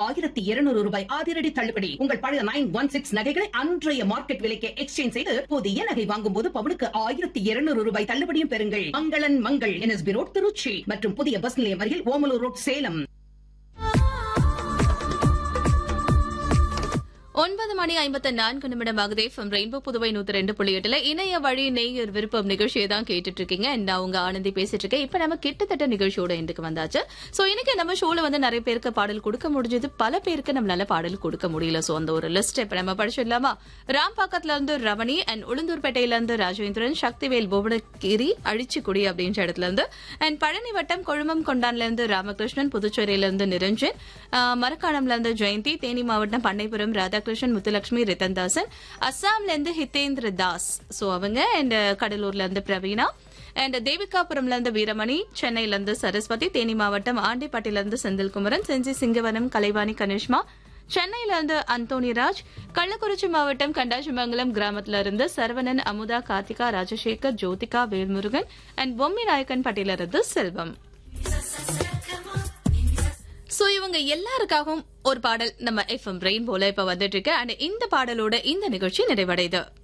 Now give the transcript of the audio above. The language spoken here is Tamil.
ஆயிரத்தி இருநூறு ரூபாய் அதிரடி தள்ளுபடி உங்கள் பழைய நைன் ஒன் சிக்ஸ் நகைகளை அன்றைய மார்க்கெட் விலைக்கு எக்ஸ்சேஞ்ச் செய்து புதிய நகை வாங்கும் போது பவுனுக்கு ஆயிரத்தி இருநூறு ரூபாய் தள்ளுபடியும் பெறுங்கள் மங்களன் மங்கள் என்எஸ்பி ரோட் திருச்சி மற்றும் புதிய பஸ் நிலையம் அருகில் ஓமலூர் ரோட் சேலம் ஒன்பது மணி ஐம்பத்தி நான்கு நிமிடமாகுது ஃப்ரம் ரெயின்போ புதுவை நூத்தி ரெண்டு புள்ளி எட்டுல இணைய வழி நேயர் விருப்பம் நிகழ்ச்சியை தான் கேட்டுட்டு இருக்கீங்க And நான் உங்க ஆனந்தி பேசிட்டு இருக்கேன் இப்ப நம்ம கிட்டத்தட்ட நிகழ்ச்சியோட எண்டுக்கு வந்தாச்சு சோ இன்னைக்கு நம்ம ஷோல வந்து நிறைய பேருக்கு பாடல் கொடுக்க முடிஞ்சது பல பேருக்கு நம்மளால பாடல் கொடுக்க முடியல சோ அந்த ஒரு லிஸ்ட் இப்ப நம்ம படிச்சிடலாமா ராம்பாக்கத்துல இருந்து ரமணி அண்ட் உளுந்தூர்பேட்டையில இருந்து ராஜேந்திரன் சக்திவேல் புவனகிரி அழிச்சிக்குடி அப்படின்ற இடத்துல இருந்து அண்ட் பழனி வட்டம் கொழுமம் கொண்டான்ல இருந்து ராமகிருஷ்ணன் புதுச்சேரியில இருந்து நிரஞ்சன் ஆஹ் மரக்காணம்ல இருந்து ஜெயந்தி தேனி மாவட்டம் பண்ணைபுரம் ராதாகிருஷ்ணன் முத்துலட்சுமி ரித்தன்தாசன் அஸ்ஸாம்ல இருந்து ஹிதேந்திர தாஸ் சோ அவங்க அண்ட் கடலூர்ல இருந்து பிரவீனா அண்ட் தேவிகாபுரம்ல இருந்து வீரமணி சென்னையில இருந்து சரஸ்வதி தேனி மாவட்டம் ஆண்டிப்பட்டில இருந்து செந்தில்குமரன் செஞ்சி சிங்கவனம் கலைவாணி கனிஷ்மா சென்னையில இருந்து அந்தோணிராஜ் கள்ளக்குறிச்சி மாவட்டம் கண்டாச்சிமங்கலம் கிராமத்துல இருந்து சரவணன் அமுதா கார்த்திகா ராஜசேகர் ஜோதிகா வேல்முருகன் அண்ட் பொம்மி நாயக்கன் பட்டியல இருந்து செல்வம் சோ இவங்க எல்லாருக்காகவும் ஒரு பாடல் நம்ம எஃப்எம் ரெயின்போல இப்ப வந்துட்டு இருக்கு அண்ட் இந்த பாடலோட இந்த நிகழ்ச்சி நிறைவடையுது